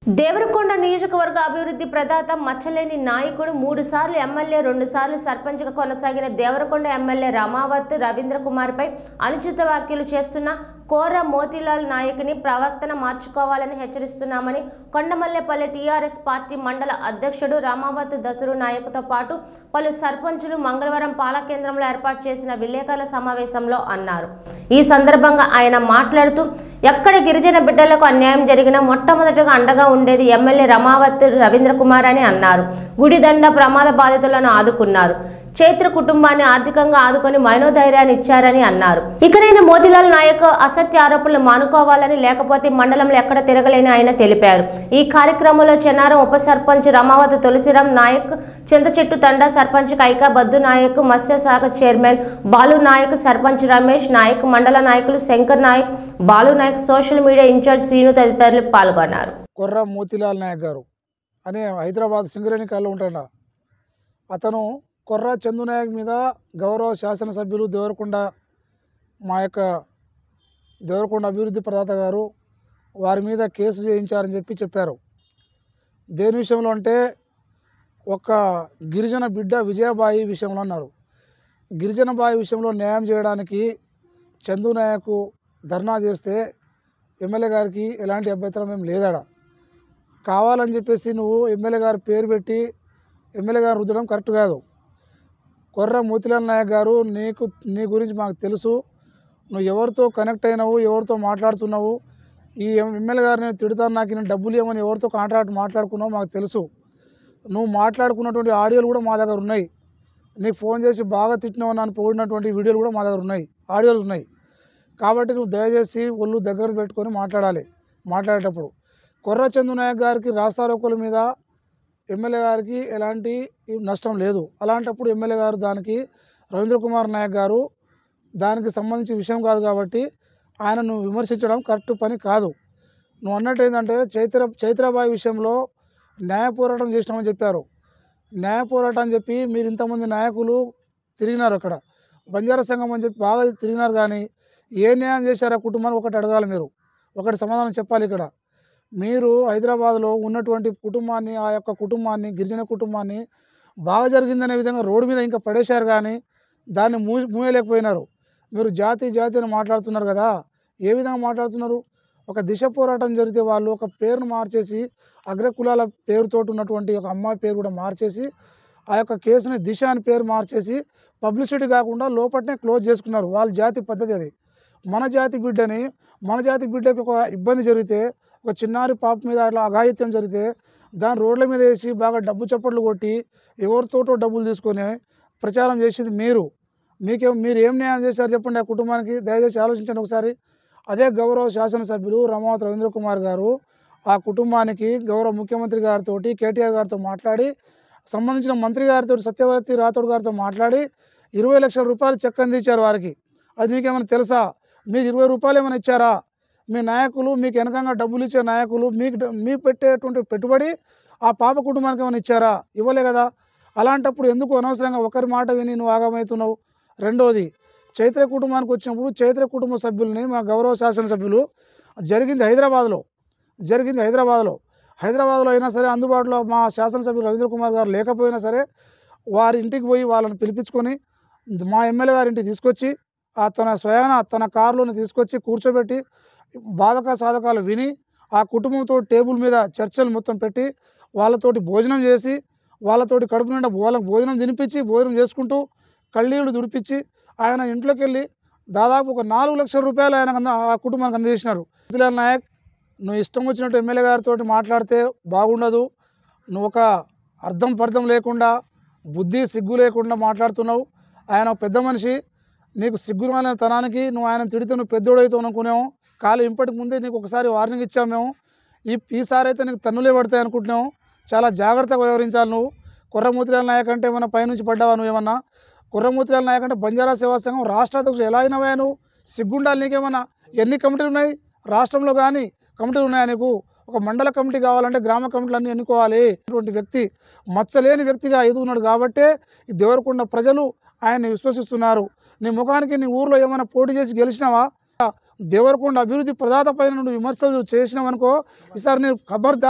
దేవరకొండ నియోజకవర్గ అభివృద్ధి ప్రదాత మచ్చలేని నాయకుడు మూడు సార్లు ఎమ్మెల్యే రెండు సార్లు సర్పంచ్గా కొనసాగిన దేవరకొండ ఎమ్మెల్యే రమావత్ రవీంద్ర కుమార్పై అనుచిత వ్యాఖ్యలు చేస్తున్న కోర మోతీలాల్ నాయకుని ప్రవర్తన మార్చుకోవాలని హెచ్చరిస్తున్నామని కొండమల్లేపల్లి టీఆర్ఎస్ పార్టీ మండల అధ్యక్షుడు రామావత్ దసరు నాయకుతో పాటు పలు సర్పంచులు మంగళవారం పాలా కేంద్రంలో ఏర్పాటు చేసిన విలేకరుల సమావేశంలో అన్నారు ఈ సందర్భంగా ఆయన మాట్లాడుతూ ఎక్కడ గిరిజన బిడ్డలకు అన్యాయం జరిగినా మొట్టమొదటగా అండగా ఉండేది ఎమ్మెల్యే రమావత్ రవీంద్ర కుమార్ అని అన్నారు గుడిదండ ప్రమాద బాధితులను ఆదుకున్నారు చైత్ర కుటుంబాన్ని ఆర్థికంగా ఆదుకొని మనోధైర్యాన్ని ఇచ్చారని అన్నారు ఇకనైనా మోతిలాల్ నాయక్ అసత్య ఆరోపణలు మానుకోవాలని లేకపోతే మండలంలో ఎక్కడ తిరగలేని ఆయన తెలిపారు ఈ కార్యక్రమంలో చెన్నారం ఉప సర్పంచ్ రమావతి తులసిరాం నాయక్ చింతచెట్టు తండా సర్పంచ్ కైకా బద్దు నాయక్ మత్స్య శాఖ చైర్మన్ బాలు నాయక్ సర్పంచ్ రమేష్ నాయక్ మండల నాయకులు Shankar Naik Balu Naik social media in-charge Srinu తదితరులు పాల్గొన్నారు కొర్ర మోతిలాల్ నాయక్ గారు అనే హైదరాబాద్ సింగరేణి కాల్లో ఉంటాడ అతను కొర్ర చందు నాయక్ మీద గౌరవ శాసనసభ్యులు దేవరకొండ మా యొక్క దేవరకొండ అభివృద్ధి ప్రదాత గారు వారి మీద కేసు చేయించారని చెప్పి చెప్పారు దేని విషయంలో అంటే ఒక గిరిజన బిడ్డ విజయబాయి విషయంలో అన్నారు గిరిజన బాయి విషయంలో న్యాయం చేయడానికి చందు నాయకు ధర్నా చేస్తే ఎమ్మెల్యే గారికి ఎలాంటి అభ్యంతరం ఏం లేదాడ కావాలని చెప్పేసి నువ్వు ఎమ్మెల్యే గారి పేరు పెట్టి ఎమ్మెల్యే గారు రుద్దడం కరెక్ట్ కాదు కొర్ర మోతిలాల్ నాయక్ గారు నీకు నీ గురించి మాకు తెలుసు నువ్వు ఎవరితో కనెక్ట్ అయినావు ఎవరితో మాట్లాడుతున్నావు ఈ ఎమ్మెల్యే గారిని తిడతాను నాకు నేను డబ్బులు ఇవ్వమని ఎవరితో కాంట్రాక్ట్ మాట్లాడుకున్నావు మాకు తెలుసు నువ్వు మాట్లాడుకున్నటువంటి ఆడియోలు కూడా మా దగ్గర ఉన్నాయి నీకు ఫోన్ చేసి బాగా తిట్టినావు నన్ను పోడినటువంటి వీడియోలు కూడా మా దగ్గర ఉన్నాయి ఆడియోలు ఉన్నాయి కాబట్టి నువ్వు దయచేసి ఒళ్ళు దగ్గర పెట్టుకొని మాట్లాడాలి మాట్లాడేటప్పుడు కొర్ర చందు నాయక్ గారికి రాస్తారోకుల మీద ఎమ్మెల్యే గారికి ఎలాంటి నష్టం లేదు అలాంటప్పుడు ఎమ్మెల్యే గారు దానికి రవీంద్ర కుమార్ నాయక్ గారు దానికి సంబంధించిన విషయం కాదు కాబట్టి ఆయనను విమర్శించడం కరెక్ట్ పని కాదు నువ్వు అన్నట్టు ఏంటంటే చైత్ర చైత్రబాయి విషయంలో న్యాయ పోరాటం చేసినామని చెప్పారు న్యాయ పోరాటం అని చెప్పి మీరు ఇంతమంది నాయకులు తిరిగినారు అక్కడ బంజారా సంఘం అని చెప్పి బాగా తిరిగినారు కానీ ఏ న్యాయం చేశారు ఆ కుటుంబానికి ఒకటి అడగాలి మీరు ఒకటి సమాధానం చెప్పాలి ఇక్కడ మీరు హైదరాబాద్లో ఉన్నటువంటి కుటుంబాన్ని ఆ యొక్క కుటుంబాన్ని గిరిజన కుటుంబాన్ని బాగా జరిగిందనే విధంగా రోడ్డు మీద ఇంకా పడేశారు కానీ దాన్ని మూ మూయలేకపోయినారు మీరు జాతి జాతి అని మాట్లాడుతున్నారు కదా ఏ విధంగా మాట్లాడుతున్నారు ఒక దిశ పోరాటం జరిగితే వాళ్ళు ఒక పేరును మార్చేసి అగ్రకులాల పేరుతోటి ఉన్నటువంటి ఒక అమ్మాయి పేరు కూడా మార్చేసి ఆ యొక్క కేసుని దిశ అని పేరు మార్చేసి పబ్లిసిటీ కాకుండా లోపలనే క్లోజ్ చేసుకున్నారు వాళ్ళ జాతి పద్ధతి అది మన జాతి బిడ్డని మన జాతి బిడ్డకి ఒక ఇబ్బంది జరిగితే ఒక చిన్నారి పాప మీద అట్లా అఘాయిత్యం జరిగితే దాని రోడ్ల మీద వేసి బాగా డబ్బు చప్పట్లు కొట్టి ఎవరితోటో డబ్బులు తీసుకొని ప్రచారం చేసింది మీరు మీకేం మీరు ఏం న్యాయం చేశారు చెప్పండి ఆ కుటుంబానికి దయచేసి ఆలోచించండి ఒకసారి అదే గౌరవ శాసనసభ్యులు రమావత్ రవీంద్ర కుమార్ గారు ఆ కుటుంబానికి గౌరవ ముఖ్యమంత్రి గారితో కేటీఆర్ గారితో మాట్లాడి సంబంధించిన మంత్రి గారితో సత్యవతి రాథోడ్ గారితో మాట్లాడి ఇరవై లక్షల రూపాయలు చెక్ అందించారు వారికి అది మీకేమైనా తెలుసా మీరు ఇరవై రూపాయలు ఏమైనా ఇచ్చారా మీ నాయకులు మీకు వెనకంగా డబ్బులు ఇచ్చే నాయకులు మీకు డ- మీ పెట్టేటువంటి పెట్టుబడి ఆ పాప కుటుంబానికి ఏమైనా ఇచ్చారా ఇవ్వలే కదా అలాంటప్పుడు ఎందుకు అనవసరంగా ఒకరి మాట విని నువ్వు ఆగమవుతున్నావు రెండోది చైత్ర కుటుంబానికి వచ్చినప్పుడు చైత్ర కుటుంబ సభ్యుల్ని మా గౌరవ శాసనసభ్యులు జరిగింది హైదరాబాద్లో జరిగింది హైదరాబాద్లో హైదరాబాద్లో అయినా సరే అందుబాటులో మా శాసనసభ్యులు రవీంద్ర కుమార్ గారు లేకపోయినా సరే వారి ఇంటికి పోయి వాళ్ళని పిలిపించుకొని మా ఎమ్మెల్యే గారి ఇంటికి తీసుకొచ్చి ఆ తన స్వయాన తన కారులోని తీసుకొచ్చి కూర్చోబెట్టి బాధక సాధకాలు విని ఆ కుటుంబంతో టేబుల్ మీద చర్చలు మొత్తం పెట్టి వాళ్ళతోటి భోజనం చేసి వాళ్ళతోటి కడుపు నిండా వాళ్ళకి భోజనం తినిపించి భోజనం చేసుకుంటూ కళ్ళీళ్ళు దుడిపించి ఆయన ఇంట్లోకి వెళ్ళి దాదాపు ఒక నాలుగు లక్షల రూపాయలు ఆయన అంద ఆ కుటుంబానికి అందజేసినారు మిథిలాల్ నాయక్ నువ్వు ఇష్టం వచ్చినట్టు ఎమ్మెల్యే గారితో మాట్లాడితే బాగుండదు నువ్వు ఒక అర్థం పర్థం లేకుండా బుద్ధి సిగ్గు లేకుండా మాట్లాడుతున్నావు ఆయన ఒక పెద్ద మనిషి నీకు సిగ్గుమాలిన తనానికి నువ్వు ఆయన తిడితే నువ్వు పెద్దోడవుతావు అనుకున్నావు కాలు ఇంపటికి ముందే నీకు ఒకసారి వార్నింగ్ ఇచ్చాము మేము ఈ ఈసారి అయితే నీకు తన్నులే పడతాయి అనుకుంటున్నావు చాలా జాగ్రత్తగా వ్యవహరించాలి నువ్వు కుర్రమూతిరాల నాయక్ అంటే ఏమన్నా పైనుంచి పడ్డావా నువ్వేమన్నా కుర్రమూతిరాల నాయక్ అంటే బంజారా సేవా సంఘం రాష్ట్ర అధ్యక్షుడు ఎలా అయినవా నువ్వు సిగ్గుండాలి నీకేమన్నా ఎన్ని కమిటీలు ఉన్నాయి రాష్ట్రంలో కానీ కమిటీలు ఉన్నాయా నీకు ఒక మండల కమిటీ కావాలంటే గ్రామ కమిటీలు అన్నీ ఎన్నుకోవాలి ఇటువంటి వ్యక్తి మచ్చలేని వ్యక్తిగా ఎదుగున్నాడు కాబట్టే ఈ దేవరకొండ ప్రజలు ఆయన్ని విశ్వసిస్తున్నారు నీ ముఖానికి నీ ఊర్లో ఏమైనా పోటీ చేసి గెలిచినావా దేవరకొండ అభివృద్ధి ప్రదాత పైన నుండి విమర్శలు చేసినావనుకో ఈసారి నేను ఖబర్దార్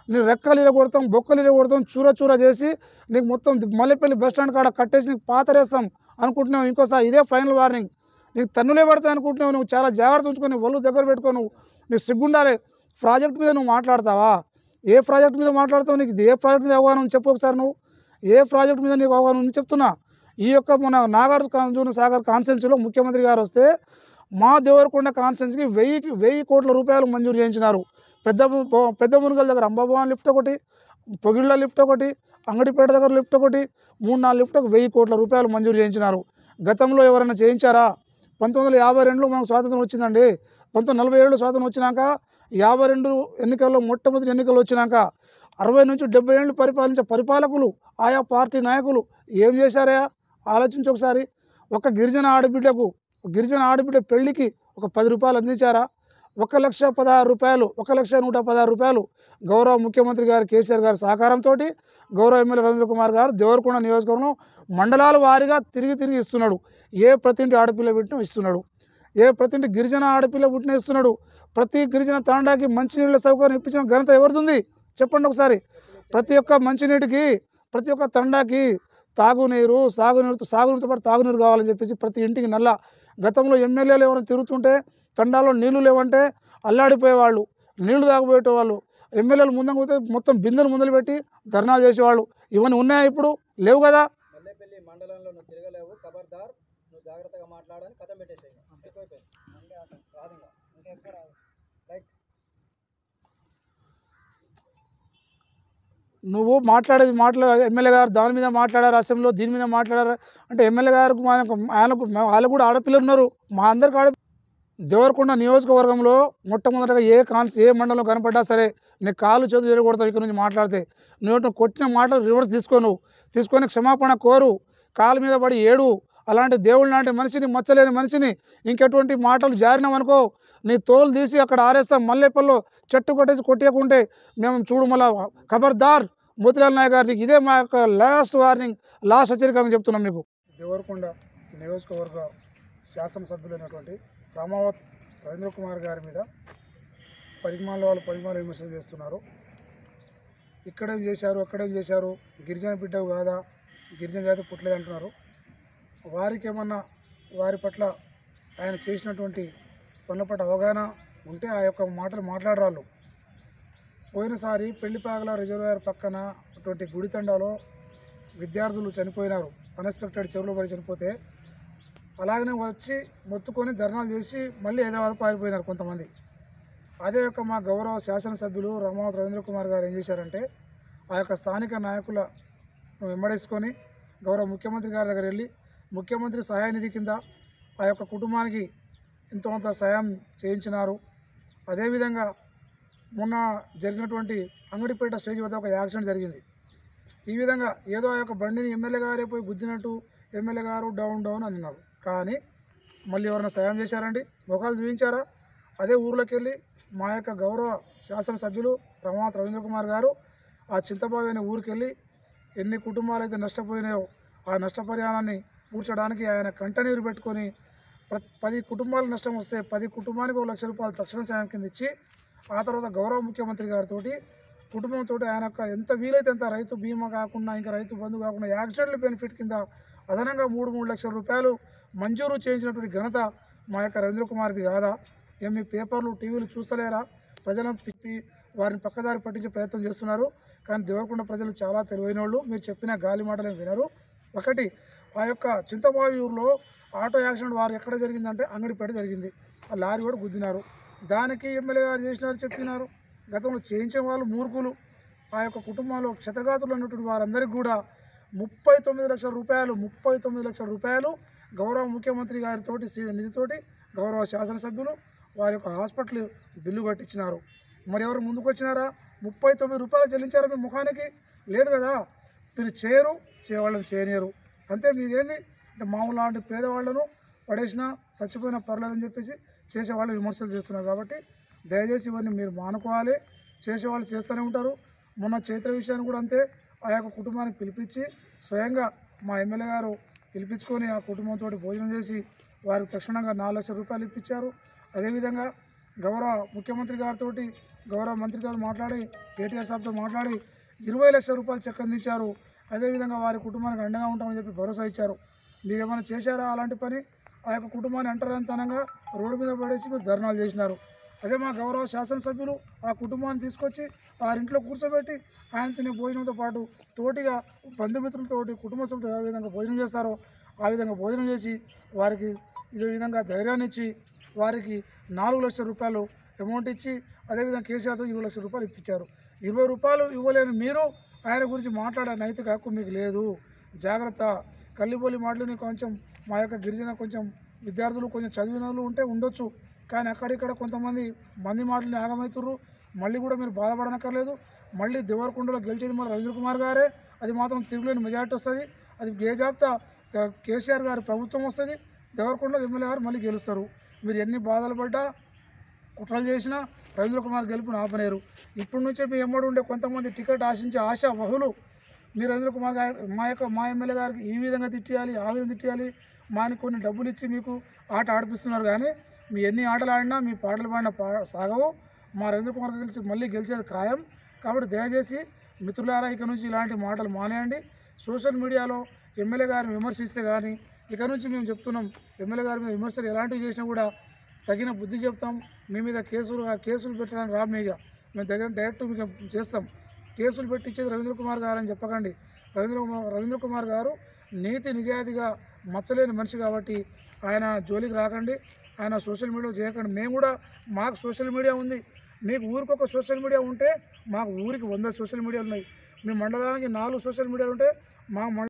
నీ రెక్కలు ఇరగొడతాం బొక్కలు ఇరగొడతాం చూర చూర చేసి నీకు మొత్తం మల్లెపల్లి బస్ స్టాండ్ కాడ కట్టేసి నీకు పాతరేస్తాం అనుకుంటున్నావు ఇంకోసారి ఇదే ఫైనల్ వార్నింగ్ నీకు తన్నులే పడతాయి అనుకుంటున్నావు నువ్వు చాలా జాగ్రత్త ఉంచుకొని ఒళ్ళు దగ్గర పెట్టుకో నువ్వు నీకు సిగ్గుండాలి ప్రాజెక్ట్ మీద నువ్వు మాట్లాడతావా ఏ ప్రాజెక్ట్ మీద మాట్లాడతావు నీకు ఏ ప్రాజెక్ట్ మీద అవగాహన ఉంది చెప్పు ఒకసారి నువ్వు ఏ ప్రాజెక్ట్ మీద నీకు అవగాహన ఉంది చెప్తున్నా ఈ యొక్క మన నాగార్జున సాగర్ కాన్స్టెన్సీలో ముఖ్యమంత్రి గారు వస్తే మా దేవరకొండ కాన్స్టెన్సీకి వెయ్యికి వెయ్యి కోట్ల రూపాయలు మంజూరు చేయించినారు పెద్ద ము- పెద్ద మునుగల దగ్గర అంబాభవన్ లిఫ్ట్ ఒకటి పొగిళ్ళ లిఫ్ట్ ఒకటి అంగడిపేట దగ్గర లిఫ్ట్ ఒకటి మూడు నాలుగు లిఫ్ట్కి వెయ్యి కోట్ల రూపాయలు మంజూరు చేయించినారు గతంలో ఎవరైనా చేయించారా పంతొమ్మిది వందల యాభై రెండులో మనకు స్వాతంత్రం వచ్చిందండి పంతొమ్మిది నలభై ఏళ్ళు స్వాతంత్రం వచ్చినాక యాభై రెండు ఎన్నికల్లో మొట్టమొదటి ఎన్నికలు వచ్చినాక అరవై నుంచి డెబ్బై ఏళ్ళు పరిపాలించే పరిపాలకులు ఆయా పార్టీ నాయకులు ఏం చేశారా ఆలోచించి ఒకసారి ఒక గిరిజన ఆడబిడ్డకు గిరిజన ఆడబిడ్డ పెళ్లికి ఒక పది రూపాయలు అందించారా ఒక లక్ష పదహారు రూపాయలు ఒక లక్ష నూట పదహారు రూపాయలు గౌరవ ముఖ్యమంత్రి గారు కేసీఆర్ గారి సహకారంతో గౌరవ ఎమ్మెల్యే రవీంద్ర కుమార్ గారు దేవరకొండ నియోజకవర్గంలో మండలాల వారీగా తిరిగి తిరిగి ఇస్తున్నాడు ఏ ప్రతింటి ఆడపిల్ల పుట్టిన ఇస్తున్నాడు ఏ ప్రతింటి గిరిజన ఆడపిల్ల పుట్టిన ఇస్తున్నాడు ప్రతి గిరిజన తాండాకి మంచినీళ్ళ సౌకర్యం ఇప్పించిన ఘనత ఎవరిది చెప్పండి ఒకసారి ప్రతి ఒక్క మంచినీటికి ప్రతి ఒక్క తండాకి తాగునీరు సాగునీరుతో సాగునీరుతో పాటు తాగునీరు కావాలని చెప్పేసి ప్రతి ఇంటికి నల్ల గతంలో ఎమ్మెల్యేలు ఎవరైనా తిరుగుతుంటే తండాలో నీళ్లు లేవంటే అల్లాడిపోయేవాళ్ళు నీళ్లు తాగబోయేటవాళ్ళు ఎమ్మెల్యేలు ముందుకు పోతే మొత్తం బిందెలు ముందలు పెట్టి ధర్నాలు చేసేవాళ్ళు ఇవన్నీ ఉన్నాయా ఇప్పుడు లేవు కదా మల్లెపల్లి మండలంలో నువ్వు తిరగలేవు ఖబర్దార్ నువ్వు జాగ్రత్తగా మాట్లాడని కథ పెట్టేసాయి ఎక్కువైపోయింది రాదు ఇంకా ఇంకా ఎక్కువ రాదు రైట్ నువ్వు మాట్లాడేది మాట్లా ఎమ్మెల్యే గారు దాని మీద మాట్లాడారు అసెంబ్లీలో దీని మీద మాట్లాడారు అంటే ఎమ్మెల్యే గారికి ఆయనకు ఆయనకు వాళ్ళు కూడా ఆడపిల్లలు ఉన్నారు మా అందరికి ఆడ దేవరకొండ నియోజకవర్గంలో మొట్టమొదటిగా ఏ కాన్స్ ఏ మండలం కనపడ్డా సరే నీ కాలు చేతులు ఎరగొడతావు ఇక్కడ నుంచి మాట్లాడితే నువ్వు నువ్వు కొట్టిన మాటలు రివర్స్ తీసుకో నువ్వు తీసుకొని క్షమాపణ కోరు కాలు మీద పడి ఏడు అలాంటి దేవుడు లాంటి మనిషిని మచ్చలేని మనిషిని ఇంకెటువంటి మాటలు జారినామనుకో నీ తోలు తీసి అక్కడ ఆరేస్తాం మల్లెపల్లో చెట్టు కొట్టేసి కొట్టేయకుంటే మేము చూడు మళ్ళా ఖబర్దార్ మోతిలాల్ నాయక్ గారికి ఇదే మా యొక్క లాస్ట్ వార్నింగ్ లాస్ట్ హెచ్చరిక అని చెప్తున్నాం మీకు దేవరకొండ నియోజకవర్గ శాసనసభ్యులైనటువంటి రామావత్ రవీంద్ర కుమార్ గారి మీద పరిమాణ వాళ్ళు పరిమాణ విమర్శలు చేస్తున్నారు ఇక్కడేం చేశారు అక్కడేం చేశారు గిరిజన బిడ్డవు కాదా గిరిజన జాతి పుట్టలేదు అంటున్నారు వారికి ఏమన్నా వారి పట్ల ఆయన చేసినటువంటి పనుల పట్ల అవగాహన ఉంటే ఆ యొక్క మాటలు మాట్లాడరాళ్ళు పోయినసారి పెళ్లిపాగల రిజర్వాయర్ పక్కన అటువంటి గుడితండాలో విద్యార్థులు చనిపోయినారు అన్ఎక్స్పెక్టెడ్ చెరువులో పడి చనిపోతే అలాగనే వచ్చి మొత్తుకొని ధర్నాలు చేసి మళ్ళీ హైదరాబాద్ పారిపోయినారు కొంతమంది అదే యొక్క మా గౌరవ శాసనసభ్యులు రామావత్ రవీంద్ర కుమార్ గారు ఏం చేశారంటే ఆ యొక్క స్థానిక నాయకుల వెంబడేసుకొని గౌరవ ముఖ్యమంత్రి గారి దగ్గర వెళ్ళి ముఖ్యమంత్రి సహాయ నిధి కింద ఆ యొక్క కుటుంబానికి ఎంతో కొంత సాయం చేయించినారు అదేవిధంగా మొన్న జరిగినటువంటి అంగడిపేట స్టేజ్ వద్ద ఒక యాక్సిడెంట్ జరిగింది ఈ విధంగా ఏదో ఆ యొక్క బండిని ఎమ్మెల్యే గారే పోయి గుద్దినట్టు ఎమ్మెల్యే గారు డౌన్ డౌన్ అని అన్నారు కానీ మళ్ళీ ఎవరైనా సాయం చేశారండి ముఖాలు చూపించారా అదే ఊర్లోకి వెళ్ళి మా యొక్క గౌరవ శాసనసభ్యులు రమానాథ్ రవీంద్ర కుమార్ గారు ఆ చింతబావి అనే ఊరికి వెళ్ళి ఎన్ని కుటుంబాలు అయితే నష్టపోయినాయో ఆ నష్టపరిహారాన్ని పూడ్చడానికి ఆయన కంటనీరు పెట్టుకొని ప్ర పది కుటుంబాలకు నష్టం వస్తే పది కుటుంబానికి ఒక లక్ష రూపాయలు తక్షణ సాయం కింద ఇచ్చి ఆ తర్వాత గౌరవ ముఖ్యమంత్రి గారితో కుటుంబంతో ఆయన యొక్క ఎంత వీలైతే అంత రైతు బీమా కాకుండా ఇంకా రైతు బంధు కాకుండా యాక్సిడెంట్ల బెనిఫిట్ కింద అదనంగా మూడు మూడు లక్షల రూపాయలు మంజూరు చేయించినటువంటి ఘనత మా యొక్క రవీంద్ర కుమార్ది కాదా ఏం మీ పేపర్లు టీవీలు చూస్తలేరా ప్రజలను తిప్పి వారిని పక్కదారి పట్టించే ప్రయత్నం చేస్తున్నారు కానీ దేవరకొండ ప్రజలు చాలా తెలివైన వాళ్ళు మీరు చెప్పిన గాలి మాటలు వినరు ఒకటి ఆ యొక్క చింతబావి ఊరిలో ఆటో యాక్సిడెంట్ వారు ఎక్కడ జరిగిందంటే అంగడిపేట జరిగింది ఆ లారీ కూడా గుద్దినారు దానికి ఎమ్మెల్యే గారు చేసినారు చెప్పినారు గతంలో చేయించిన వాళ్ళు మూర్ఖులు ఆ యొక్క కుటుంబంలో క్షతగాతులు ఉన్నటువంటి వారందరికీ కూడా ముప్పై తొమ్మిది లక్షల రూపాయలు ముప్పై తొమ్మిది లక్షల రూపాయలు గౌరవ ముఖ్యమంత్రి గారితోటి సీ- నిధితోటి గౌరవ శాసనసభ్యులు వారి యొక్క హాస్పిటల్ బిల్లు కట్టించినారు మరి ఎవరు ముందుకు వచ్చినారా ముప్పై తొమ్మిది రూపాయలు చెల్లించారా మీ ముఖానికి లేదు కదా మీరు చేయరు చేయవాళ్ళని చేయనియరు అంతే మీదేంది అంటే మామూలు లాంటి పేదవాళ్ళను పడేసినా చచ్చిపోయినా పర్లేదని చెప్పేసి చేసేవాళ్ళు విమర్శలు చేస్తున్నారు కాబట్టి దయచేసి ఇవన్నీ మీరు మానుకోవాలి చేసేవాళ్ళు చేస్తూనే ఉంటారు మొన్న చైత్ర విషయాన్ని కూడా అంతే ఆ యొక్క కుటుంబానికి పిలిపించి స్వయంగా మా ఎమ్మెల్యే గారు పిలిపించుకొని ఆ కుటుంబంతో భోజనం చేసి వారికి తక్షణంగా నాలుగు లక్షల రూపాయలు ఇప్పించారు అదేవిధంగా గౌరవ ముఖ్యమంత్రి గారితో గౌరవ మంత్రితో మాట్లాడి కేటీఆర్ సాబ్తో మాట్లాడి ఇరవై లక్షల రూపాయలు చెక్ అందించారు అదేవిధంగా వారి కుటుంబానికి అండగా ఉంటామని చెప్పి భరోసా ఇచ్చారు మీరు ఏమైనా చేశారా అలాంటి పని ఆ యొక్క కుటుంబాన్ని అంటరాంతనంగా రోడ్డు మీద పడేసి మీరు ధర్నాలు చేసినారు అదే మా గౌరవ శాసనసభ్యులు ఆ కుటుంబాన్ని తీసుకొచ్చి వారింట్లో కూర్చోబెట్టి ఆయన తినే భోజనంతో పాటు తోటిగా బంధుమిత్రులతోటి కుటుంబ సభ్యులతో ఏ విధంగా భోజనం చేస్తారో ఆ విధంగా భోజనం చేసి వారికి ఇదే విధంగా ధైర్యాన్ని ఇచ్చి వారికి నాలుగు లక్షల రూపాయలు అమౌంట్ ఇచ్చి అదేవిధంగా కేసీఆర్తో ఇరవై లక్షల రూపాయలు ఇప్పించారు ఇరవై రూపాయలు ఇవ్వలేని మీరు ఆయన గురించి మాట్లాడే నైతిక హక్కు మీకు లేదు జాగ్రత్త కల్లిబొల్లి మాటలు కొంచెం మా యొక్క గిరిజన కొంచెం విద్యార్థులు కొంచెం చదివిన వాళ్ళు ఉంటే ఉండొచ్చు కానీ అక్కడిక్కడ కొంతమంది మంది మాటలు ఆగమవుతుర్రు మళ్ళీ కూడా మీరు బాధపడనక్కర్లేదు మళ్ళీ దేవరకొండలో గెలిచేది మన రవీంద్ర కుమార్ గారే అది మాత్రం తిరుగులేని మెజార్టీ వస్తుంది అది గేజాబ్తా కేసీఆర్ గారి ప్రభుత్వం వస్తుంది దేవరకొండలో ఎమ్మెల్యే గారు మళ్ళీ గెలుస్తారు మీరు ఎన్ని బాధలు పడ్డా కుట్రలు చేసినా రవీంద్ర కుమార్ గెలుపుని ఆపలేరు ఇప్పటి నుంచే మీ ఎమ్మడి ఉండే కొంతమంది టికెట్ ఆశించే ఆశా వహులు మీరు రవీంద్ర కుమార్ గారి మా యొక్క మా ఎమ్మెల్యే గారికి ఈ విధంగా తిట్టేయాలి ఆ విధంగా తిట్టేయాలి మాని కొన్ని డబ్బులు ఇచ్చి మీకు ఆట ఆడిపిస్తున్నారు కానీ మీ ఎన్ని ఆటలు ఆడినా మీ పాటలు పాడినా పా సాగవు మా రవీంద్ర కుమార్ గెలిచి మళ్ళీ గెలిచేది ఖాయం కాబట్టి దయచేసి మిత్రులారా ఇక నుంచి ఇలాంటి మాటలు మానేయండి సోషల్ మీడియాలో ఎమ్మెల్యే గారిని విమర్శిస్తే కానీ ఇక నుంచి మేము చెప్తున్నాం ఎమ్మెల్యే గారి మీద విమర్శలు ఎలాంటివి చేసినా కూడా తగిన బుద్ధి చెప్తాం మీ మీద కేసులు ఆ కేసులు పెట్టడానికి రా మీగా మేము దగ్గర డైరెక్ట్ మీకు చేస్తాం కేసులు పెట్టించేది రవీంద్ర కుమార్ గారు అని చెప్పకండి రవీంద్ర కుమార్ రవీంద్ర కుమార్ గారు నీతి నిజాయితీగా మచ్చలేని మనిషి కాబట్టి ఆయన జోలికి రాకండి ఆయన సోషల్ మీడియా చేయకండి మేము కూడా మాకు సోషల్ మీడియా ఉంది మీకు ఊరికి ఒక సోషల్ మీడియా ఉంటే మాకు ఊరికి వంద సోషల్ మీడియాలు ఉన్నాయి మీ మండలానికి నాలుగు సోషల్ మీడియాలు ఉంటే మా మండ